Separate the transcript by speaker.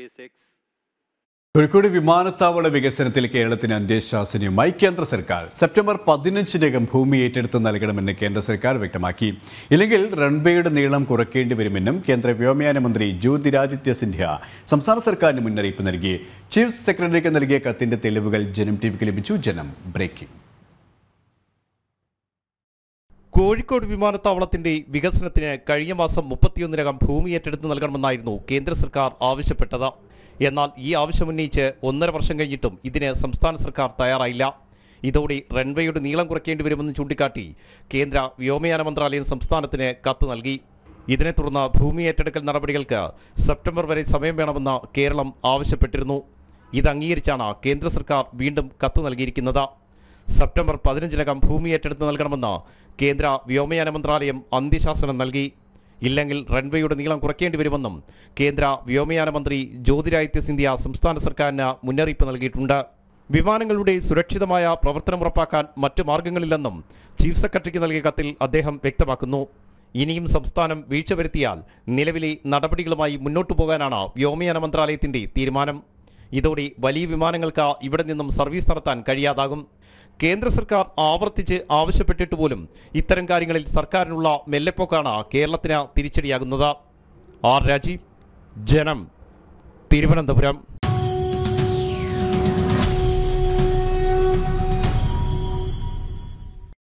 Speaker 1: 2026
Speaker 2: കോഴിക്കോട് വിമാനത്താവള വികസനത്തിൽ കേരളത്തിന് അന്ത്യശാസനയുമായി കേന്ദ്ര സർക്കാർ സെപ്റ്റംബർ പതിനഞ്ചിനകം ഭൂമി ഏറ്റെടുത്ത് നൽകണമെന്ന് കേന്ദ്ര സർക്കാർ വ്യക്തമാക്കി ഇല്ലെങ്കിൽ റൺവേയുടെ നീളം കുറയ്ക്കേണ്ടി വരുമെന്നും കേന്ദ്ര വ്യോമയാന മന്ത്രി ജ്യോതിരാദിത്യ സിന്ധ്യ സംസ്ഥാന സർക്കാരിന് മുന്നറിയിപ്പ് നൽകി ചീഫ് സെക്രട്ടറിക്ക് നൽകിയ കത്തിന്റെ തെളിവുകൾ ജനം ടിവിക്ക് ലഭിച്ചു ജനം ബ്രേക്കിംഗ്
Speaker 3: കോഴിക്കോട് വിമാനത്താവളത്തിന്റെ വികസനത്തിന് കഴിഞ്ഞ മാസം മുപ്പത്തിയൊന്നിനകം ഭൂമി ഏറ്റെടുത്ത് നൽകണമെന്നായിരുന്നു കേന്ദ്ര സർക്കാർ ആവശ്യപ്പെട്ടത് എന്നാൽ ഈ ആവശ്യമുന്നയിച്ച് ഒന്നര വർഷം കഴിഞ്ഞിട്ടും ഇതിന് സംസ്ഥാന സർക്കാർ തയ്യാറായില്ല ഇതോടെ റൺവേയുടെ നീളം കുറയ്ക്കേണ്ടി വരുമെന്ന് ചൂണ്ടിക്കാട്ടി കേന്ദ്ര വ്യോമയാന മന്ത്രാലയം സംസ്ഥാനത്തിന് കത്ത് നൽകി ഇതിനെ തുടർന്ന് ഭൂമി ഏറ്റെടുക്കൽ നടപടികൾക്ക് സെപ്റ്റംബർ വരെ സമയം വേണമെന്ന് കേരളം ആവശ്യപ്പെട്ടിരുന്നു ഇത് അംഗീകരിച്ചാണ് കേന്ദ്ര സർക്കാർ വീണ്ടും കത്ത് നൽകിയിരിക്കുന്നത് സെപ്റ്റംബർ പതിനഞ്ചിനകം ഭൂമി ഏറ്റെടുത്ത് നൽകണമെന്ന് കേന്ദ്ര വ്യോമയാന മന്ത്രാലയം അന്ത്യശാസനം നൽകി ഇല്ലെങ്കിൽ റൺവേയുടെ നീളം കുറയ്ക്കേണ്ടി വരുമെന്നും കേന്ദ്ര വ്യോമയാന മന്ത്രി ജ്യോതിരാദിത്യ സിന്ധ്യ സംസ്ഥാന സർക്കാരിന് മുന്നറിയിപ്പ് നൽകിയിട്ടുണ്ട് വിമാനങ്ങളുടെ സുരക്ഷിതമായ പ്രവർത്തനം ഉറപ്പാക്കാൻ മറ്റു മാർഗങ്ങളില്ലെന്നും ചീഫ് സെക്രട്ടറിക്ക് നൽകിയ കത്തിൽ അദ്ദേഹം വ്യക്തമാക്കുന്നു ഇനിയും സംസ്ഥാനം വീഴ്ച വരുത്തിയാൽ നിലവിലെ നടപടികളുമായി മുന്നോട്ടു പോകാനാണ് വ്യോമയാന മന്ത്രാലയത്തിന്റെ തീരുമാനം ഇതോടെ വലിയ വിമാനങ്ങൾക്ക് ഇവിടെ നിന്നും സർവീസ് നടത്താൻ കഴിയാതാകും കേന്ദ്ര സർക്കാർ ആവർത്തിച്ച് ആവശ്യപ്പെട്ടിട്ട് പോലും ഇത്തരം കാര്യങ്ങളിൽ സർക്കാരിനുള്ള മെല്ലെപ്പോക്കാണ് കേരളത്തിന് തിരിച്ചടിയാകുന്നത് ആർ രാജീവ് ജനം തിരുവനന്തപുരം